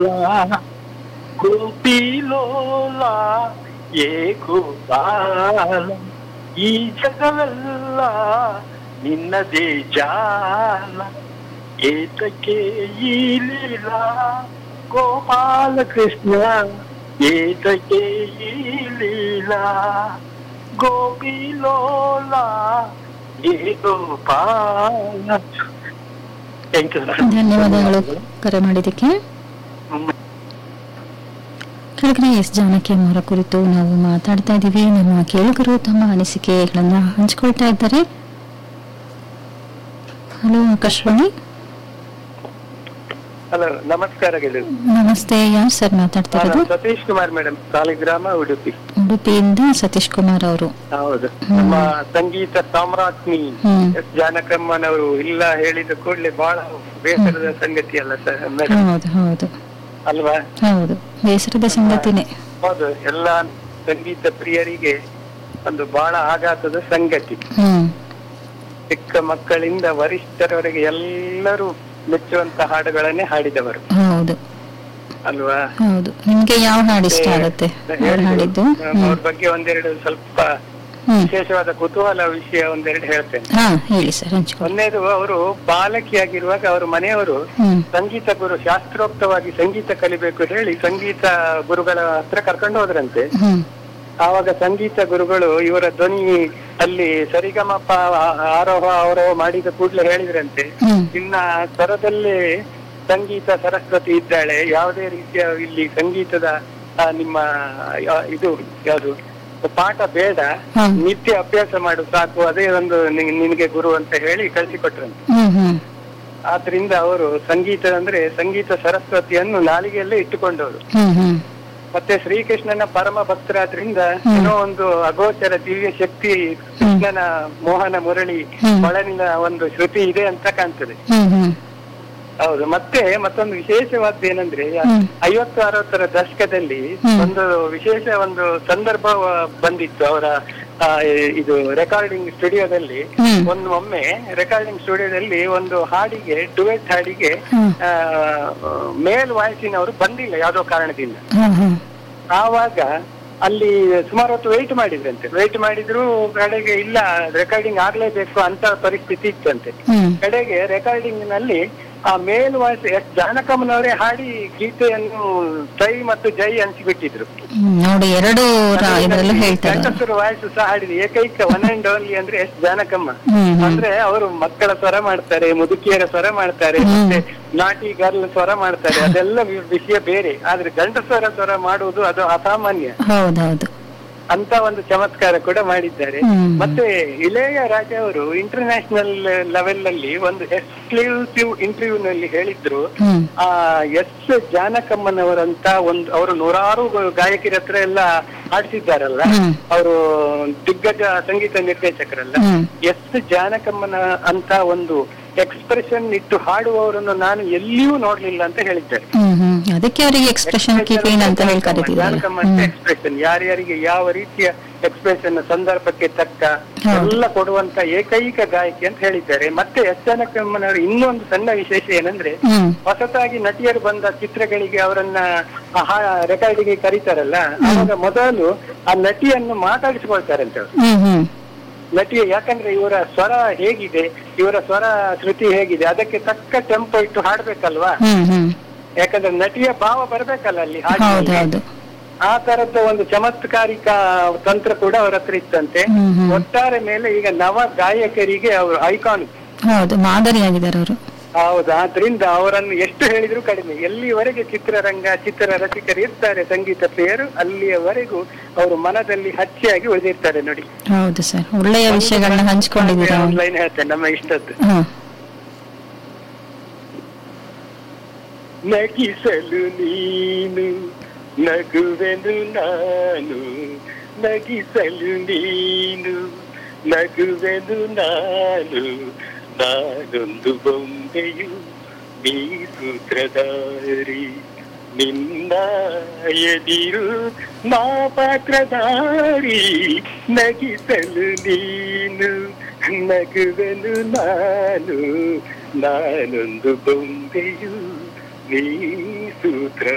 ಗೋಪಿಲೋಲ ಏಕೋ ಬಾಲ ಈ ಜಗವೆಲ್ಲ ನಿನ್ನದೇ ಜಾಲ ಏತಕ್ಕೆ ಈ ಲೀಲಾ ಗೋಪಾಲ ಕೃಷ್ಣ ಏತಕ್ಕೆ ಈ ಲೀಲಾ ಗೋಪಿಲೋಲ ಏ ಗೋಪಾಲ ಥ್ಯಾಂಕ್ ಯು ಧನ್ಯವಾದಗಳು ಕರೆ ಮಾಡಿದ್ದಕ್ಕೆ ಕೆಳಗಡೆ ಎಸ್ ಜಾನಕಿ ಅವರ ಕುರಿತು ನಾವು ಮಾತಾಡ್ತಾ ಇದ್ದೀವಿ ನಮ್ಮ ಕೇಳುಗರು ತಮ್ಮ ಅನಿಸಿಕೆಗಳನ್ನ ಹಂಚ್ಕೊಳ್ತಾ ಇದ್ದಾರೆ ಹಲೋ ಆಕಾಶವಾಣಿ ಹಲೋ ನಮಸ್ಕಾರ ಗೆಳೆಯರು ನಮಸ್ತೆ ಯಾರು ಸರ್ ಮಾತಾಡ್ತಾ ನಾನು ಇರೋದು ಸತೀಶ್ ಕುಮಾರ್ ಮೇಡಮ್ ಸಾಲಿಗ್ರಾಮ ಉಡುಪಿ ಉಡುಪಿಯಿಂದ ಸತೀಶ್ ಕುಮಾರ್ ಅವರು ಹೌದು ನಮ್ಮ ಸಂಗೀತ ಸಾಮ್ರಾಜ್ಞಿ ಹ್ಮ್. ಎಸ್ ಜಾನಕಮ್ಮನವರು ಇಲ್ಲ ಹೇಳಿದ ಕೂಡಲೇ ಬಹಳ ಬೇಸರದ ಸಂಗತಿ ಅಲ್ಲ ಸರ್ ಮೇಡಮ್ ಹೌದು ಹೌದು ಅಲ್ವಾ ಹೌದು ಬೇಸರದ ಸಂಗತಿನೇ ಹೌದು ಎಲ್ಲ ಸಂಗೀತ ಪ್ರಿಯರಿಗೆ ಒಂದು ಬಹಳ ಆಘಾತದ ಸಂಗತಿ ಹ್ಮ್ ಚಿಕ್ಕ ಮಕ್ಕಳಿಂದ ವರಿಷ್ಠರವರೆಗೆ ಎಲ್ಲರೂ ಮೆಚ್ಚುವಂತ ಹಾಡುಗಳನ್ನೇ ಹಾಡಿದವರು ಹೌದು ಅಲ್ವಾ ಹೌದು ನಿಮ್ಗೆ ಯಾವ ಹಾಡು ಇಷ್ಟ ಆಗುತ್ತೆ ಅವ್ರು ಹಾಡಿದ್ದು ನಾನು ಅವ್ರ ಬಗ್ಗೆ ಒಂದೆರಡು ಸ್ವಲ್ಪ ಹ್ಮ್ ವಿಶೇಷವಾದ ಕುತೂಹಲ ವಿಷಯ ಒಂದೆರಡು ಹೇಳ್ತೇನೆ ಹಾ ಹೇಳಿ ಸರ್ ಹಂಚ್ಕೊಳ್ಳಿ ಒಂದೇದು ಅವರು ಬಾಲಕಿಯಾಗಿರುವಾಗ ಅವರು ಮನೆಯವರು ಹ್ಮ್ ಸಂಗೀತ ಗುರು ಶಾಸ್ತ್ರೋಕ್ತವಾಗಿ ಸಂಗೀತ ಕಲಿಬೇಕು ಹೇಳಿ ಸಂಗೀತ ಗುರುಗಳ ಹತ್ರ ಕರ್ಕೊಂಡು ಹೋದ್ರಂತೆ ಹ್ಮ್ ಆವಾಗ ಸಂಗೀತ ಗುರುಗಳು ಇವರ ಧ್ವನಿ ಅಲ್ಲಿ ಸರಿಗಮಪ ಆ- ಆರೋಹ ಅವರೋಹ ಮಾಡಿದ ಕೂಡಲೇ ಹೇಳಿದ್ರಂತೆ ಹ್ಮ್ ಇನ್ನ ಸ್ವರದಲ್ಲೇ ಸಂಗೀತ ಸರಸ್ವತಿ ಇದ್ದಾಳೆ ಯಾವುದೇ ರೀತಿಯ ಇಲ್ಲಿ ಸಂಗೀತದ ಆ, ನಿಮ್ಮ ಆ, ಇದು ಯಾವುದು ಪಾಠ ಬೇಡ ಹ್ಮ್. ನಿತ್ಯ ಅಭ್ಯಾಸ ಮಾಡು ಸಾಕು ಅದೇ ಒಂದು ನಿ- ನಿನಗೆ ಗುರು ಅಂತ ಹೇಳಿ ಕಳಿಸಿಕೊಟ್ರಂತೆ ಹ್ಮ್ ಹ್ಮ್ ಆದ್ರಿಂದ ಅವರು ಸಂಗೀತ ಅಂದ್ರೆ ಸಂಗೀತ ಸರಸ್ವತಿಯನ್ನು ನಾಲಿಗೆಯಲ್ಲೇ ಇಟ್ಟುಕೊಂಡವರು ಹ್ಮ್ ಹ್ಮ್ ಮತ್ತೆ ಶ್ರೀಕೃಷ್ಣನ ಪರಮ ಭಕ್ತರಾದ್ರಿಂದ ಏನೋ ಒಂದು ಅಗೋಚರ ದಿವ್ಯ ಶಕ್ತಿ ಕೃಷ್ಣನ ಮೋಹನ ಮುರಳಿ ಹ್ಮ್. ಒಳನಿನ ಒಂದು ಶ್ರುತಿ ಇದೆ ಅಂತ ಕಾಣ್ತದೆ ಹ್ಮ್ ಹ್ಮ್ ಹೌದು ಮತ್ತೆ ಮತ್ತೊಂದು ವಿಶೇಷವಾದ್ದು ಏನಂದ್ರೆ ಹ್ಮ್. ಐವತ್ತು ಅರವತ್ತರ ದಶಕದಲ್ಲಿ ಹ್ಮ್. ಒಂದು ವಿಶೇಷ ಒಂದು ಸಂದರ್ಭ ಬಂದಿತ್ತು ಅವರ ಆ, ಇದು ರೆಕಾರ್ಡಿಂಗ್ ಸ್ಟುಡಿಯೋದಲ್ಲಿ ಹ್ಮ್. ಒಂದು ಒಮ್ಮೆ ರೆಕಾರ್ಡಿಂಗ್ ಸ್ಟುಡಿಯೋದಲ್ಲಿ ಒಂದು ಹಾಡಿಗೆ ಡುವೆಟ್ ಹಾಡಿಗೆ ಹ್ಮ್. ಆ, ಮೇಲ್ ವಾಯ್ಸಿನವರು ಬಂದಿಲ್ಲ ಯಾವ್ದೋ ಕಾರಣದಿಂದ ಹ್ಮ್ ಹ್ಮ್ ಆವಾಗ ಅಲ್ಲಿ ಸುಮಾರು ಹೊತ್ತು ವೆಯ್ಟ್ ಮಾಡಿದ್ರಂತೆ ವೆಯ್ಟ್ ಮಾಡಿದ್ರು ಕಡೆಗೆ ಇಲ್ಲ ರೆಕಾರ್ಡಿಂಗ್ ಆಗ್ಲೇಬೇಕು ಅಂತ ಪರಿಸ್ಥಿತಿ ಇತ್ತಂತೆ ಹ್ಮ್ ಕಡೆಗೆ ರೆಕಾರ್ಡಿಂಗ್ ನಲ್ಲಿ ಆ ಮೇಲ್ ವಾಯ್ಸ್ ಎಸ್ ಜಾನಕಮ್ಮನವರೇ ಹಾಡಿ ಗೀತೆಯನ್ನು ಜೈ ಮತ್ತು ಜೈ ಅನ್ಸಿಬಿಟ್ಟಿದ್ರು ಹ್ಮ್, ನೋಡಿ ಎರಡು ರ- ಇದ್ರಲ್ಲೂ ಹೇಳ್ತಾರೆ ಅವ್ರು. ಗಂಡಸರು ವಾಯ್ಸ್ ಸಹ ಹಾಡಿದ್ರು ಏಕೈಕ ಒನ್ ಅಂಡ್ ಓನ್ಲಿ ಅಂದ್ರೆ ಎಸ್ ಜಾನಕಮ್ಮ ಹ್ಮ್ ಹ್ಮ್ ಅಂದ್ರೆ ಅವರು ಮಕ್ಕಳ ಸ್ವರ ಮಾಡ್ತಾರೆ ಮುದುಕಿಯರ ಸ್ವರ ಮಾಡ್ತಾರೆ ಹ್ಮ್. ಮತ್ತೆ ನಾಟಿ ಗರ್ಲ್ ಸ್ವರ ಮಾಡ್ತಾರೆ ಅದೆಲ್ಲ ವಿ- ವಿಷಯ ಬೇರೆ ಆದ್ರೆ ಗಂಡಸರ ಸ್ವರ ಮಾಡುವುದು ಅದು ಅಸಾಮಾನ್ಯ ಹೌದೌದು ಅಂತ ಒಂದು ಚಮತ್ಕಾರ ಕೂಡ ಮಾಡಿದ್ದಾರೆ ಹ್ಮ್. ಮತ್ತೆ ಇಳೆಯ ರಾಜ ಅವರು ಇಂಟರ್ನ್ಯಾಷನಲ್ ಲೆವೆಲ್ ಅಲ್ಲಿ ಒಂದು ಎಕ್ಸ್ಕ್ಲೂಸಿವ್ ಇಂಟರ್ವ್ಯೂ ನಲ್ಲಿ ಹೇಳಿದ್ರು ಹ್ಮ್ ಆ ಎಸ್ ಜಾನಕಮ್ಮನವರಂತ ಒಂದು ಅವರು ನೂರಾರು ಗಾಯಕಿರ ಹತ್ರ ಎಲ್ಲ ಹಾಡಿಸಿದ್ದಾರಲ್ಲ ಹ್ಮ್. ಅವರು ದಿಗ್ಗಜ ಸಂಗೀತ ನಿರ್ದೇಶಕರಲ್ಲ ಹ್ಮ್ ಎಸ್ ಜಾನಕಮ್ಮನ ಅಂತ ಒಂದು ಎಕ್ಸ್ಪ್ರೆಷನ್ ಇಟ್ಟು ಹಾಡುವವರನ್ನು ನಾನು ಎಲ್ಲಿಯೂ ನೋಡ್ಲಿಲ್ಲ ಅಂತ ಹೇಳಿದ್ದಾರೆ ಹ್ಮ್ ಹ್ಮ್ ಅದಕ್ಕೆ ಅವರಿಗೆ ಎಕ್ಸ್ಪ್ರೆಷನ್ ಕೀಪಿಂಗ್ ಅಂತ ಹೇಳಿ ಕರೀತಿದ್ದಾರೆ ಜಾನಕಮ್ಮ ಎಕ್ಸ್ಪ್ರೆಷನ್ ಯಾರ್ಯಾರಿಗೆ ಯಾವ ರೀತಿಯ ಎಕ್ಸ್ಪ್ರೆಷನ್ ಸಂದರ್ಭಕ್ಕೆ ತಕ್ಕ ಹೌದು. ಎಲ್ಲ ಕೊಡುವಂತ ಏಕೈಕ ಗಾಯಕಿ ಅಂತ ಹೇಳಿದ್ದಾರೆ ಮತ್ತೆ ಎಸ್ ಜಾನಕಮ್ಮನವರ ಇನ್ನೊಂದು ಸಣ್ಣ ವಿಶೇಷ ಏನಂದ್ರೆ ಹ್ಮ್ ಹೊಸತಾಗಿ ನಟಿಯರು ಬಂದ ಚಿತ್ರಗಳಿಗೆ ಅವರನ್ನ ರೆಕಾರ್ಡಿಗೆ ಕರೀತಾರಲ್ಲ ಆವಾಗ ಮೊದಲು ಆ ನಟಿಯನ್ನು ಮಾತಾಡಿಸ್ಕೊಳ್ತಾರಂತೆ ಅವರು ಹ್ಮ್ ಹ್ಮ್ ನಟಿ ಯಾಕಂದ್ರೆ ಇವರ ಸ್ವರ ಹೇಗಿದೆ ಇವರ ಸ್ವರ ಶ್ರುತಿ ಹೇಗಿದೆ ಅದಕ್ಕೆ ತಕ್ಕ ಟೆಂಪೋ ಇಟ್ಟು ಹಾಡ್ಬೇಕಲ್ವಾ ಹ್ಮ್ ಹ್ಮ್ ಯಾಕಂದ್ರೆ ನಟಿಯ ಭಾವ ಬರ್ಬೇಕಲ್ಲ ಅಲ್ಲಿ ಹಾಡಿನಲ್ಲಿ. ಹೌದೌದು ಆ ತರದ ಒಂದು ಚಮತ್ಕಾರಿಕ ತಂತ್ರ ಕೂಡ ಅವರ ಹತ್ರ ಇತ್ತಂತೆ ಹ್ಮ್ ಹ್ಮ್ ಒಟ್ಟಾರೆ ಮೇಲೆ ಈಗ ನವ ಗಾಯಕರಿಗೆ ಅವರು ಐಕಾನ್ ಹೌದು ಮಾದರಿಯಾಗಿದ್ದಾರೆ ಅವರು ಹೌದು ಆದ್ರಿಂದ ಅವರನ್ನು ಎಷ್ಟು ಹೇಳಿದ್ರು ಕಡಿಮೆ ಎಲ್ಲಿವರೆಗೆ ಚಿತ್ರರಂಗ ಚಿತ್ರ ರಸಿಕರು ಇರ್ತಾರೆ ಸಂಗೀತ ಪ್ರಿಯರು ಅಲ್ಲಿಯವರೆಗೂ ಅವರು ಮನದಲ್ಲಿ ಹಚ್ಚಿಯಾಗಿ ಉಳಿದಿರ್ತಾರೆ ನೋಡಿ ಹೌದು ಸರ್ ಒಳ್ಳೆಯ ವಿಷಯಗಳನ್ನ ಹಂಚ್ಕೊಂಡಿದ್ದೀರಾ ಒಂದು ಲೈನ್ ಹೇಳ್ತೇನೆ ನಮ್ಮ ಇಷ್ಟದ್ದು ಹಾ ನಗಿಸಲು ನೀನು ನಗುವೆನು ನಾನು ನಗಿಸಲು ನೀನು ನಗುವೆನು ನಾನು ನಾನೊಂದು ಬೊಂಬೆಯು ನೀ ಸೂತ್ರಧಾರಿ ನಿನ್ನ ಎದಿರು ನಾ ಪಾತ್ರಧಾರಿ ನಗಿಸಲು ನೀನು ನಗುವೆನು ನಾನು ನಾನೊಂದು ಬೊಂಬೆಯು ನೀ ಸೂತ್ರ